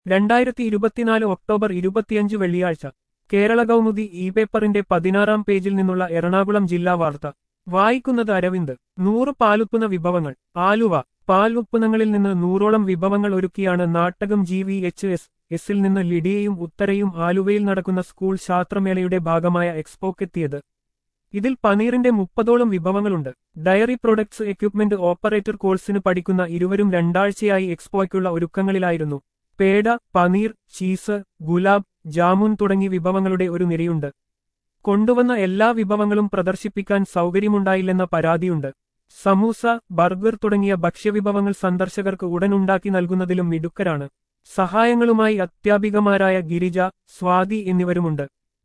രണ്ടായിരത്തി ഇരുപത്തിനാല് ഒക്ടോബർ ഇരുപത്തിയഞ്ച് വെള്ളിയാഴ്ച കേരള കൗമുദി ഇ പേപ്പറിന്റെ പതിനാറാം പേജിൽ നിന്നുള്ള എറണാകുളം ജില്ലാ വാർത്ത വായിക്കുന്നത് അരവിന്ദ് നൂറ് പാലുപ്പുന വിഭവങ്ങൾ ആലുവ പാൽ ഉപ്പുനങ്ങളിൽ നിന്ന് നൂറോളം വിഭവങ്ങൾ ഒരുക്കിയാണ് Nattakam G V H S എസിൽ നിന്ന് ലിഡിയയും ഉത്തരയും ആലുവയിൽ നടക്കുന്ന സ്കൂൾ ശാസ്ത്രമേളയുടെ ഭാഗമായ എക്സ്പോക്കെത്തിയത് ഇതിൽ പനീറിന്റെ മുപ്പതോളം വിഭവങ്ങളുണ്ട് ഡയറി പ്രൊഡക്ട്സ് എക്യുപ്മെന്റ് ഓപ്പറേറ്റർ കോഴ്സിന് പഠിക്കുന്ന ഇരുവരും രണ്ടാഴ്ചയായി എക്സ്പോയ്ക്കുള്ള ഒരുക്കങ്ങളിലായിരുന്നു പേട പനീർ ചീസ് ഗുലാബ് ജാമുൻ തുടങ്ങി വിഭവങ്ങളുടെ ഒരു നിരയുണ്ട് കൊണ്ടുവന്ന എല്ലാ വിഭവങ്ങളും പ്രദർശിപ്പിക്കാൻ സൗകര്യമുണ്ടായില്ലെന്ന പരാതിയുണ്ട് സമൂസ ബർഗർ തുടങ്ങിയ ഭക്ഷ്യവിഭവങ്ങൾ സന്ദർശകർക്ക് ഉടൻ ഉണ്ടാക്കി നൽകുന്നതിലും മിടുക്കരാണ് സഹായങ്ങളുമായി അത്യാപികമാരായ ഗിരിജ സ്വാതി എന്നിവരുമുണ്ട്